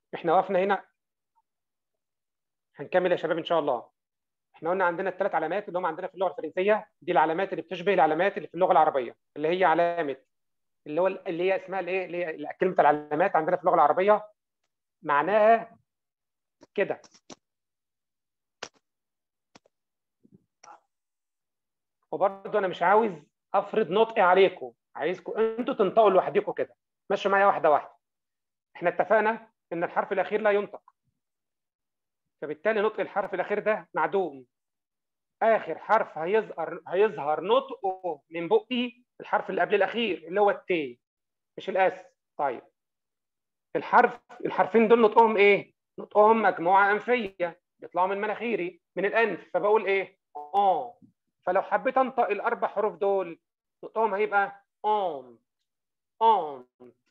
احنا وقفنا هنا هنكمل يا شباب ان شاء الله احنا قلنا عندنا الثلاث علامات اللي هم عندنا في اللغه الفرنسيه دي العلامات اللي بتشبه العلامات اللي في اللغه العربيه اللي هي علامه اللي هو اللي هي اسمها الايه اللي هي كلمه العلامات عندنا في اللغه العربيه معناها كده وبرضه انا مش عاوز افرض نطق عليكم عايزكم انتوا تنطقوا لوحدكم كده مشوا معايا واحده واحده احنا اتفقنا ان الحرف الاخير لا ينطق فبالتالي نطق الحرف الاخير ده معدوم اخر حرف هيظهر هيظهر نطقه من بقي الحرف اللي قبل الاخير اللي هو التي مش الاس طيب الحرف الحرفين دول نطقهم ايه نطقهم مجموعه انفيه بيطلعوا من مناخيري من الانف فبقول ايه اه فلو حبيت انطق الاربع حروف دول نطقهم هيبقى اون اون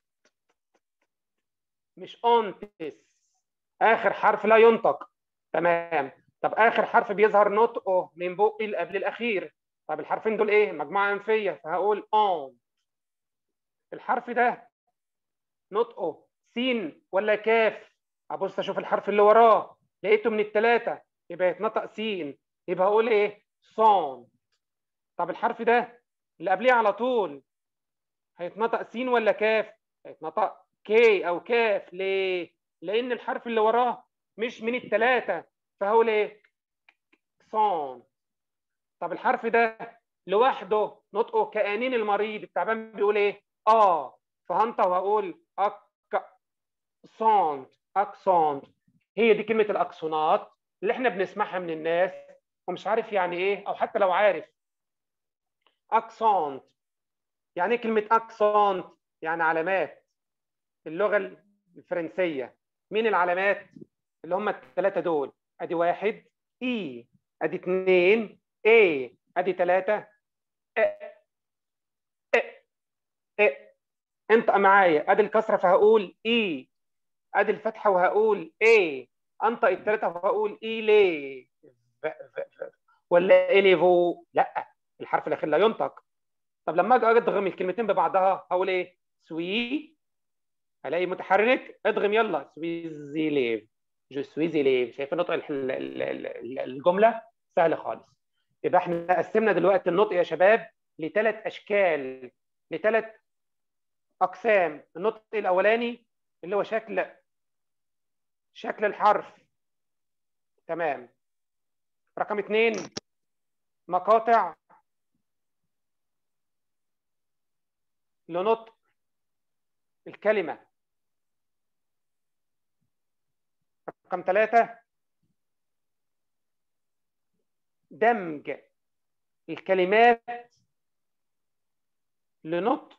مش اونتس اخر حرف لا ينطق تمام طب اخر حرف بيظهر نطقه من بقي اللي قبل الاخير طب الحرفين دول ايه مجموعه انفيه فهقول اون الحرف ده نطقه سين ولا كاف ابص اشوف الحرف اللي وراه لقيته من الثلاثه يبقى يتنطق سين يبقى اقول ايه صون طب الحرف ده اللي قبليه على طول هيتنطق سين ولا كاف هيتنطق كي او كاف ليه لان الحرف اللي وراه مش من الثلاثه فهقول ايه صون طب الحرف ده لوحده نطقه كانين المريض التعبان بيقول ايه اه فهنطق وهقول اك سونت اكسونت هي دي كلمه الاكسونات اللي احنا بنسمعها من الناس ومش عارف يعني ايه او حتى لو عارف اكسونت يعني ايه كلمه اكسونت يعني علامات اللغه الفرنسيه مين العلامات اللي هم الثلاثه دول ادي واحد اي ادي اثنين اي ادي ثلاثه ا ا ا انطق معايا ادي الكسره فهقول اي ادي الفتحه وهقول ايه انطق الثلاثه وهقول اي ليه ولا اليفو لا الحرف الاخير لا ينطق طب لما اجي ادغم الكلمتين ببعضها هقول ايه سوي الاقي متحرك ادغم يلا سوي ليف جو سوي ليف شايف نطق الجمله سهل خالص يبقى احنا قسمنا دلوقتي النطق يا شباب لثلاث اشكال لثلاث اقسام النطق الاولاني اللي هو شكل شكل الحرف تمام رقم اثنين مقاطع لنطق الكلمة رقم ثلاثة دمج الكلمات لنطق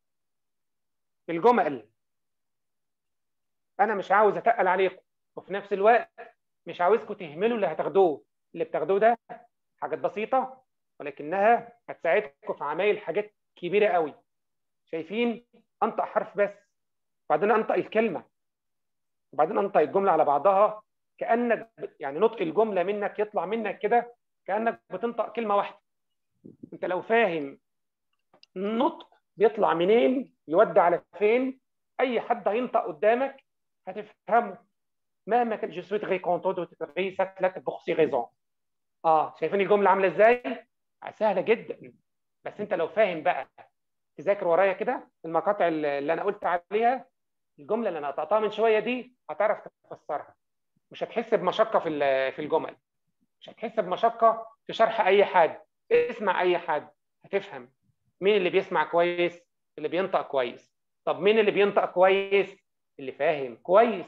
الجمل انا مش عاوز اتقل عليكم وفي نفس الوقت مش عاوزكم تهملوا اللي هتاخدوه اللي بتاخدوه ده حاجات بسيطه ولكنها هتساعدكم في عمايل حاجات كبيره قوي شايفين انطق حرف بس وبعدين انطق الكلمه وبعدين انطق الجمله على بعضها كانك يعني نطق الجمله منك يطلع منك كده كانك بتنطق كلمه واحده انت لو فاهم النطق بيطلع منين يودي على فين اي حد هينطق قدامك هتفهمه مهما كان جو سويت غي كونتون دو تري سات لك بوخسي ريزون اه شايفين الجمله عامله ازاي سهله جدا بس انت لو فاهم بقى تذاكر ورايا كده المقاطع اللي انا قلت عليها الجمله اللي انا قطعتها من شويه دي هتعرف تفسرها مش هتحس بمشقه في في الجمل مش هتحس بمشقه في شرح اي حد اسمع اي حد هتفهم مين اللي بيسمع كويس اللي بينطق كويس طب مين اللي بينطق كويس اللي فاهم كويس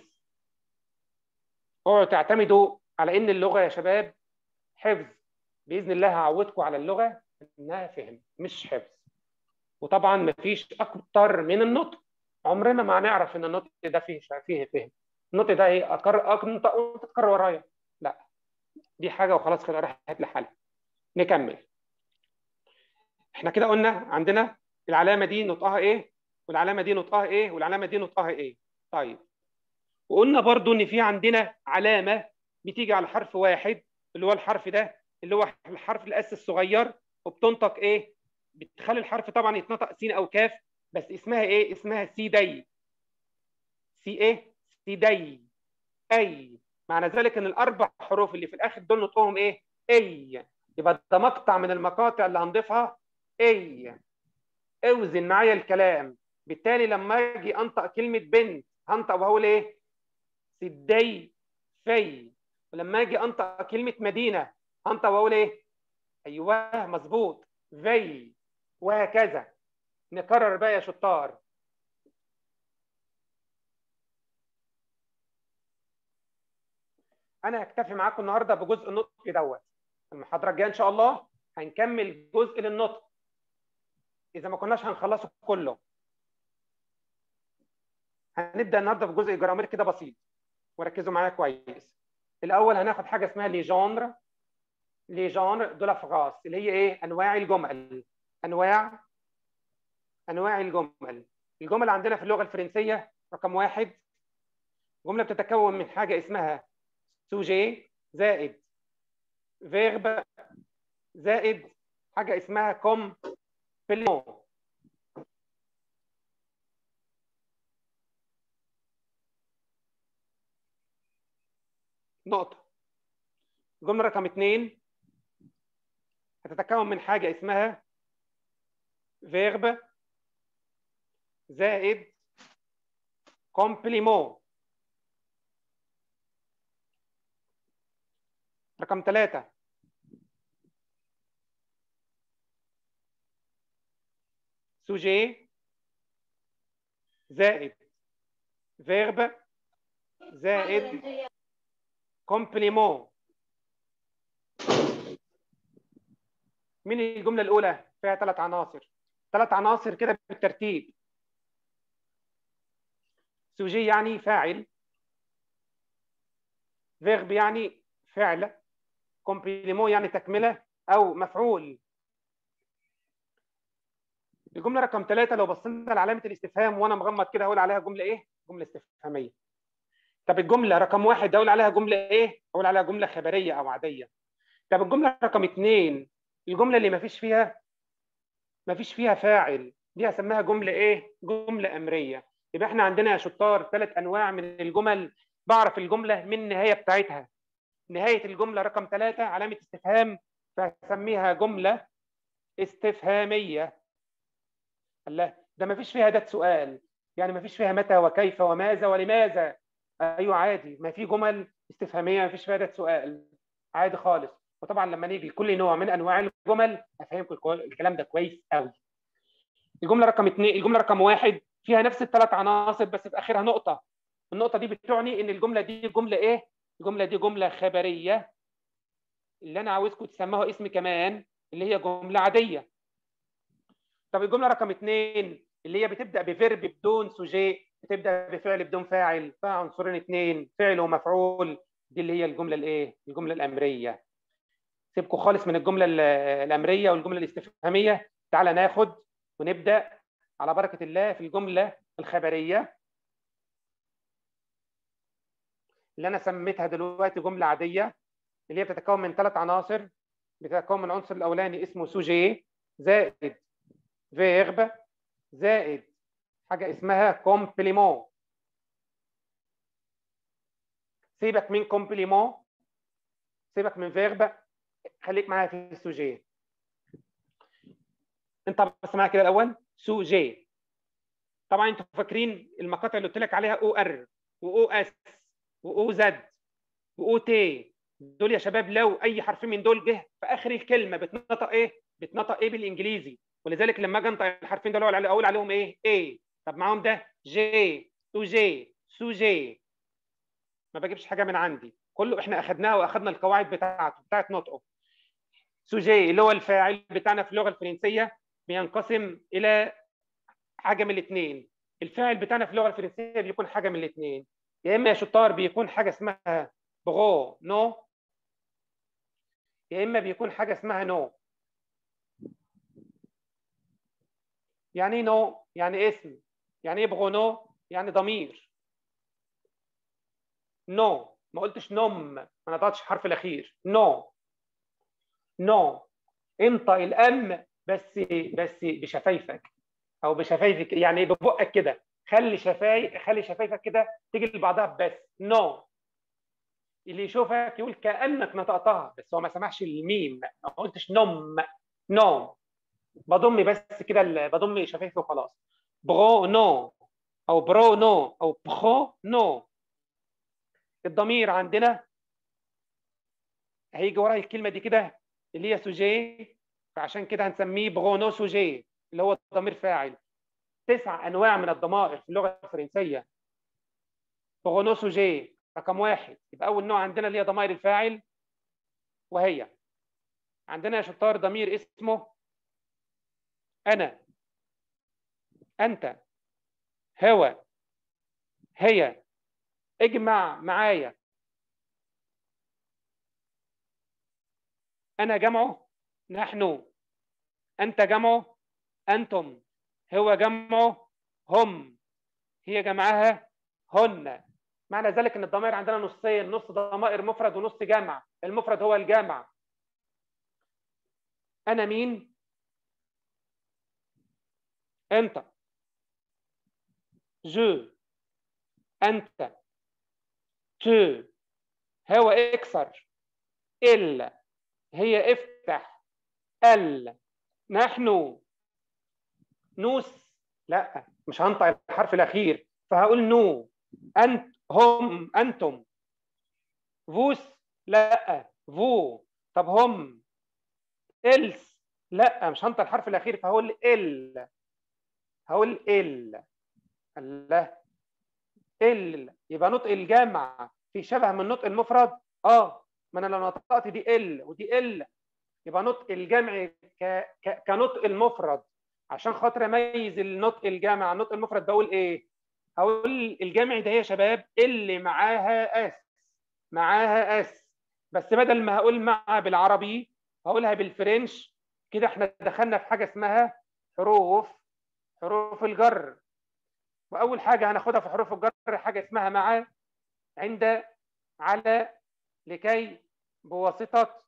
اوعوا تعتمدوا على ان اللغه يا شباب حفظ باذن الله هعودكم على اللغه انها فهم مش حفظ وطبعا مفيش اكتر من النطق عمرنا ما هنعرف ان النطق ده فيه فيه فهم النطق ده ايه اكر انطق وانت تكرر ورايا لا دي حاجه وخلاص كده راحت لحالها نكمل احنا كده قلنا عندنا العلامه دي نطقها ايه والعلامه دي نطقها ايه والعلامه دي نطقها ايه طيب وقلنا برضو ان في عندنا علامه بتيجي على حرف واحد اللي هو الحرف ده اللي هو الحرف الاس الصغير وبتنطق ايه بتخلي الحرف طبعا يتنطق سين او كاف بس اسمها ايه اسمها سي دي سي ايه سيدي اي معنى ذلك ان الاربع حروف اللي في الاخر دول نطقهم ايه اي يبقى ده مقطع من المقاطع اللي هنضيفها اي اوزن معايا الكلام بالتالي لما اجي انطق كلمه بنت هنطق وهقول ايه سدي في ولما اجي انطق كلمه مدينه هنطق واقول ايه ايوه مظبوط في وهكذا نكرر بقى يا شطار انا هكتفي معاكم النهارده بجزء النطق دوت المحاضره الجايه ان شاء الله هنكمل جزء للنطق اذا ما كناش هنخلصه كله هنبدا النهارده في جزء جرامير كده بسيط وركزوا معايا كويس الاول هناخد حاجه اسمها لي جانر لي جانر دو لا فراس اللي هي ايه انواع الجمل انواع انواع الجمل الجمل عندنا في اللغه الفرنسيه رقم واحد جمله بتتكون من حاجه اسمها سوجي زائد فيرب زائد حاجه اسمها كوم بلون نقطة الجملة رقم اثنين هتتكون من حاجة اسمها فيرب زائد كومبليمون رقم ثلاثة سوجي زائد فيرب زائد كومبليمون مين الجملة الأولى؟ فيها ثلاث عناصر ثلاث عناصر كده بالترتيب سوجي يعني فاعل فيرب يعني فعل كومبليمون يعني تكملة أو مفعول الجملة رقم ثلاثة لو بصينا لعلامة الاستفهام وأنا مغمض كده هقول عليها جملة إيه؟ جملة استفهامية طب الجمله رقم واحد اقول عليها جمله ايه؟ اقول عليها جمله خبريه او عاديه. طب الجمله رقم اثنين الجمله اللي ما فيش فيها ما فيش فيها فاعل دي هسميها جمله ايه؟ جمله امريه. يبقى احنا عندنا يا شطار ثلاث انواع من الجمل بعرف الجمله من النهايه بتاعتها. نهايه الجمله رقم ثلاثه علامه استفهام فهسميها جمله استفهاميه. الله ده ما فيش فيها ده سؤال يعني ما فيش فيها متى وكيف وماذا ولماذا ايوه عادي ما في جمل استفهاميه ما فيش فيها سؤال عادي خالص وطبعا لما نيجي لكل نوع من انواع الجمل افهمكم الكلام ده كويس قوي الجمله رقم اثنين الجمله رقم واحد فيها نفس الثلاث عناصر بس في اخرها نقطه النقطه دي بتعني ان الجمله دي جمله ايه الجمله دي جمله خبريه اللي انا عاوزكم تسموها اسم كمان اللي هي جمله عاديه طب الجمله رقم اثنين اللي هي بتبدا بفيرب بدون سوجي بتبدا بفعل بدون فاعل فيها عنصرين اثنين فعل ومفعول دي اللي هي الجمله الايه الجمله الامريه سيبكم خالص من الجمله الامريه والجمله الاستفهاميه تعالى ناخد ونبدا على بركه الله في الجمله الخبريه اللي انا سميتها دلوقتي جمله عاديه اللي هي بتتكون من ثلاث عناصر بتتكون من العنصر الاولاني اسمه سوجي زائد فيرب زائد حاجه اسمها كومبليمون سيبك من كومبليمون سيبك من فيرب خليك معايا في السوجي انت بس معايا كده الاول سوجي طبعا انتوا فاكرين المقاطع اللي قلت لك عليها او ار واو اس واو زد واو تي دول يا شباب لو اي حرف من دول جه في اخر الكلمه بتنطق ايه بتنطق ايه بالانجليزي ولذلك لما اجي انطق الحرفين دول اقول عليهم ايه ايه طب معاهم ده جي سوجي سوجي ما بجيبش حاجه من عندي كله احنا اخذناه واخذنا القواعد بتاعته بتاعت نطقه سوجي اللي هو الفاعل بتاعنا في اللغه الفرنسيه بينقسم الى حاجه من الاثنين الفاعل بتاعنا في اللغه الفرنسيه بيكون حاجه من الاثنين يا اما يا شطار بيكون حاجه اسمها بغو نو يا اما بيكون حاجه اسمها نو يعني ايه نو يعني اسم يعني ايه بغونو يعني ضمير نو ما قلتش نوم ما نطقتش الحرف الاخير نو نو انطق الام بس بس بشفايفك او بشفايفك يعني ببقك كده خلي شفايف خلي شفايفك كده تيجي لبعضها بس نو no. اللي يشوفك يقول كانك نطقتها بس هو ما سمعش الميم ما قلتش نم نو no. بضم بس كده بضم شفايفي وخلاص برو نو او برو نو او بخو نو الضمير عندنا هيجي ورا الكلمه دي كده اللي هي سوجي فعشان كده هنسميه برونو سوجي اللي هو ضمير فاعل تسع انواع من الضمائر في اللغه الفرنسيه برونو سوجي رقم واحد يبقى اول نوع عندنا اللي هي ضمائر الفاعل وهي عندنا يا شطار ضمير اسمه انا انت هو هي اجمع معايا انا جمعه نحن انت جمعه انتم هو جمعه هم هي جمعها هن معنى ذلك ان الضمائر عندنا نصين نص ضمائر مفرد ونص جمع المفرد هو الجمع انا مين انت جو انت تو هو اكسر ال هي افتح ال نحن نوس لا مش هنطق الحرف الاخير فهقول نو انت هم انتم فوس لا فو طب هم إلس لا مش هنطق الحرف الاخير فهقول ال هقول ال الله ال يبقى نطق الجمع في شبه من نطق المفرد اه ما انا لو نطقت دي ال ودي ال يبقى نطق الجمع ك... ك... كنطق المفرد عشان خاطر اميز النطق الجمع عن النطق المفرد بقول ايه؟ هقول الجمع ده يا شباب اللي معاها اس معاها اس بس بدل ما هقول مع بالعربي هقولها بالفرنش كده احنا دخلنا في حاجه اسمها حروف حروف الجر واول حاجه هناخدها في حروف الجر حاجه اسمها مع عند على لكي بواسطه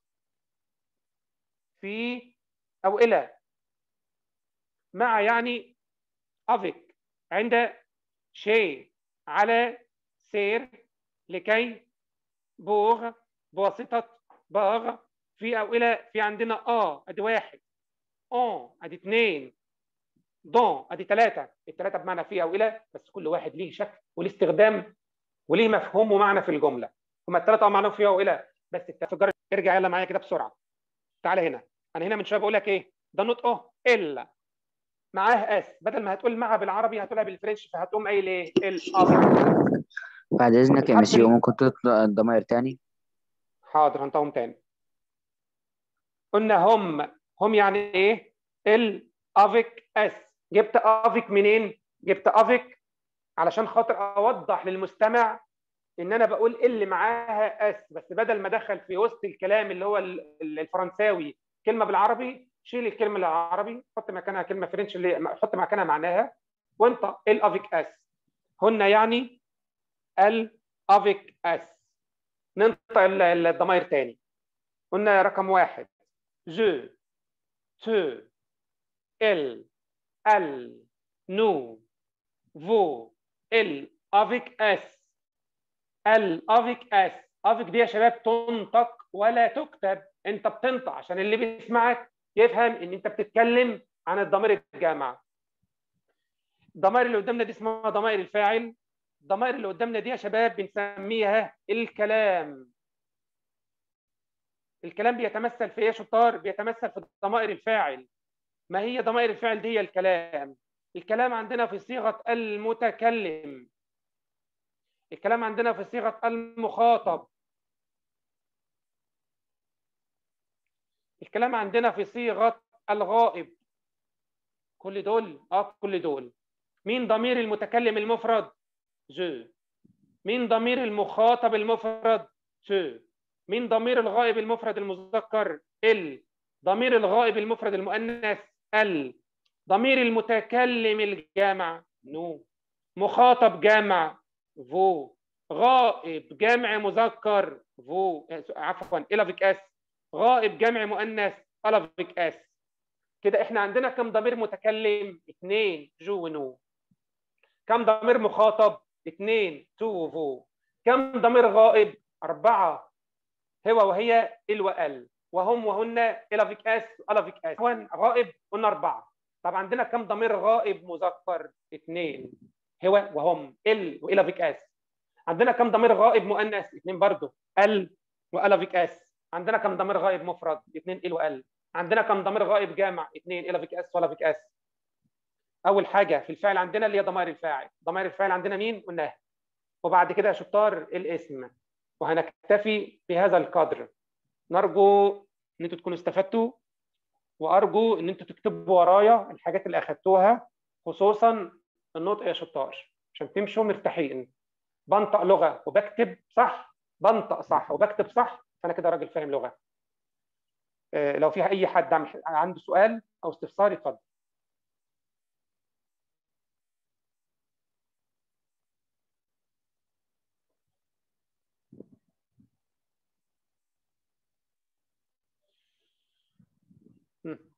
في او الى مع يعني افيك عند شيء على سير لكي بوغ بواسطه باغ في او الى في عندنا اه ادي واحد اون ادي اثنين دون ادي ثلاثه الثلاثه بمعنى في او الى بس كل واحد ليه شكل وليه استخدام وليه مفهوم ومعنى في الجمله هما الثلاثه معناهم في او الى بس التفجر ارجع يلا معايا كده بسرعه تعالى هنا انا هنا من شويه بقول لك ايه ده نطقه الا معاه اس بدل ما هتقول معها بالعربي هتقولها بالفرنش فهتقوم قايل ايه الاب بعد اذنك يا الحرف مسيو ال- ممكن تطلع الضمائر تاني حاضر هنطقهم تاني قلنا هم هم يعني ايه الافيك اس جبت افيك منين جبت افيك علشان خاطر اوضح للمستمع ان انا بقول اللي معاها اس بس بدل ما ادخل في وسط الكلام اللي هو ال- ال- الفرنساوي كلمه بالعربي شيل الكلمه العربي حط مكانها كلمه فرنش اللي حط مكانها معناها وانت الافيك اس هن يعني الافيك اس ننطق ال- ال- الضمائر تاني قلنا رقم واحد جو تو ال ال نو فو ال افيك اس الافيك اس افيك دي يا شباب تنطق ولا تكتب انت بتنطق عشان اللي بيسمعك يفهم ان انت بتتكلم عن الضمير الجامعه الضمائر اللي قدامنا دي اسمها ضمائر الفاعل الضمائر اللي قدامنا دي يا شباب بنسميها الكلام الكلام بيتمثل في ايه يا شطار بيتمثل في ضمائر الفاعل ما هي ضمائر الفعل دي هي الكلام الكلام عندنا في صيغه المتكلم الكلام عندنا في صيغه المخاطب الكلام عندنا في صيغه الغائب كل دول اه كل دول مين ضمير المتكلم المفرد جو مين ضمير المخاطب المفرد تو مين ضمير الغائب المفرد المذكر ال ضمير الغائب المفرد المؤنث ال ضمير المتكلم الجامع نو مخاطب جامع فو غائب جمع مذكر فو عفوا الافيك اس غائب جمع مؤنث الافيك اس كده احنا عندنا كم ضمير متكلم اثنين جو ونو كم ضمير مخاطب اثنين تو فو كم ضمير غائب أربعة هو وهي ال وال وهم وهن إلى فيك اس إلى فيك اس غائب قلنا أربعة طب عندنا كم ضمير غائب مذكر اثنين هو وهم ال والى فيك اس عندنا كم ضمير غائب مؤنث اثنين برضه ال والى فيك اس عندنا كم ضمير غائب مفرد اثنين ال وال عندنا كم ضمير غائب جامع اثنين الى فيك اس ولا فيك اس اول حاجه في الفعل عندنا اللي هي ضمائر الفاعل ضمائر الفاعل عندنا مين قلناها وبعد كده يا شطار الاسم وهنكتفي بهذا القدر نرجو ان انتوا تكونوا استفدتوا وارجو ان انتوا تكتبوا ورايا الحاجات اللي اخدتوها خصوصا النطق يا شطار عشان تمشوا مرتاحين بنطق لغه وبكتب صح بنطق صح وبكتب صح فانا كده راجل فاهم لغه آه، لو فيها اي حد عم- عنده سؤال او استفسار اتفضل مم.